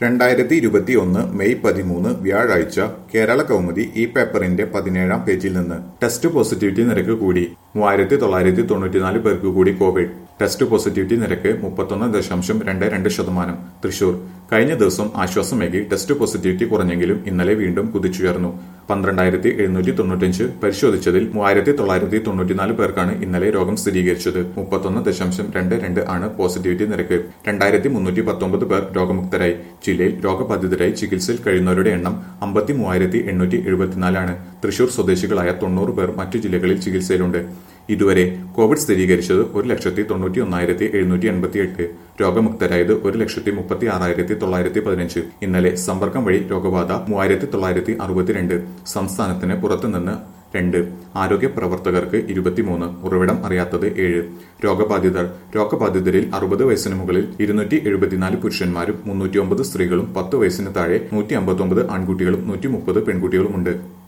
രണ്ടായിരത്തി ഇരുപത്തി ഒന്ന് മെയ് പതിമൂന്ന് വ്യാഴാഴ്ച കേരള കൗമുദി ഈ പേപ്പറിന്റെ പതിനേഴാം പേജിൽ നിന്ന് ടെസ്റ്റ് പോസിറ്റിവിറ്റി നിരക്ക് കൂടി മൂവായിരത്തി തൊള്ളായിരത്തി തൊണ്ണൂറ്റിനാല് പേർക്ക് കൂടി കോവിഡ് ടെസ്റ്റ് പോസിറ്റിവിറ്റി നിരക്ക് മുപ്പത്തൊന്ന് ദശാംശം രണ്ട് രണ്ട് ശതമാനം തൃശൂർ കഴിഞ്ഞ ദിവസം ആശ്വാസമേകി ടെസ്റ്റ് പോസിറ്റിവിറ്റി കുറഞ്ഞെങ്കിലും ഇന്നലെ വീണ്ടും കുതിച്ചുയർന്നു പന്ത്രണ്ടായിരത്തി എഴുന്നൂറ്റി തൊണ്ണൂറ്റഞ്ച് പരിശോധിച്ചതിൽ മൂവായിരത്തി തൊള്ളായിരത്തി തൊണ്ണൂറ്റിനാല് പേർക്കാണ് ഇന്നലെ രോഗം സ്ഥിരീകരിച്ചത് മുപ്പത്തൊന്ന് ദശാംശം രണ്ട് രണ്ട് ആണ് പോസിറ്റിവിറ്റി നിരക്ക് രണ്ടായിരത്തി മുന്നൂറ്റി പത്തൊമ്പത് പേർ രോഗമുക്തരായി ജില്ലയിൽ രോഗബാധിതരായി ചികിത്സയിൽ കഴിയുന്നവരുടെ എണ്ണം അമ്പത്തി മൂവായിരത്തി എണ്ണൂറ്റി എഴുപത്തിനാലാണ് തൃശൂർ സ്വദേശികളായ തൊണ്ണൂറ് പേർ മറ്റു ജില്ലകളിൽ ചികിത്സയിലുണ്ട് ഇതുവരെ കോവിഡ് സ്ഥിരീകരിച്ചത് ഒരു ലക്ഷത്തി തൊണ്ണൂറ്റി ഒന്നായിരത്തി എഴുന്നൂറ്റി എൺപത്തി എട്ട് രോഗമുക്തരായത് ഒരു ലക്ഷത്തി മുപ്പത്തി ആറായിരത്തി തൊള്ളായിരത്തി പതിനഞ്ച് ഇന്നലെ സമ്പർക്കം വഴി രോഗബാധ മൂവായിരത്തി തൊള്ളായിരത്തി അറുപത്തിരണ്ട് സംസ്ഥാനത്തിന് പുറത്തുനിന്ന് രണ്ട് ആരോഗ്യ പ്രവർത്തകർക്ക് ഇരുപത്തിമൂന്ന് ഉറവിടം അറിയാത്തത് ഏഴ് രോഗബാധിതർ രോഗബാധിതരിൽ അറുപത് വയസ്സിന് മുകളിൽ ഇരുന്നൂറ്റി എഴുപത്തിനാല് പുരുഷന്മാരും മുന്നൂറ്റി ഒമ്പത് സ്ത്രീകളും പത്ത് വയസ്സിന് താഴെ നൂറ്റി അമ്പത്തൊമ്പത് ആൺകുട്ടികളും നൂറ്റി മുപ്പത് പെൺകുട്ടികളുമുണ്ട്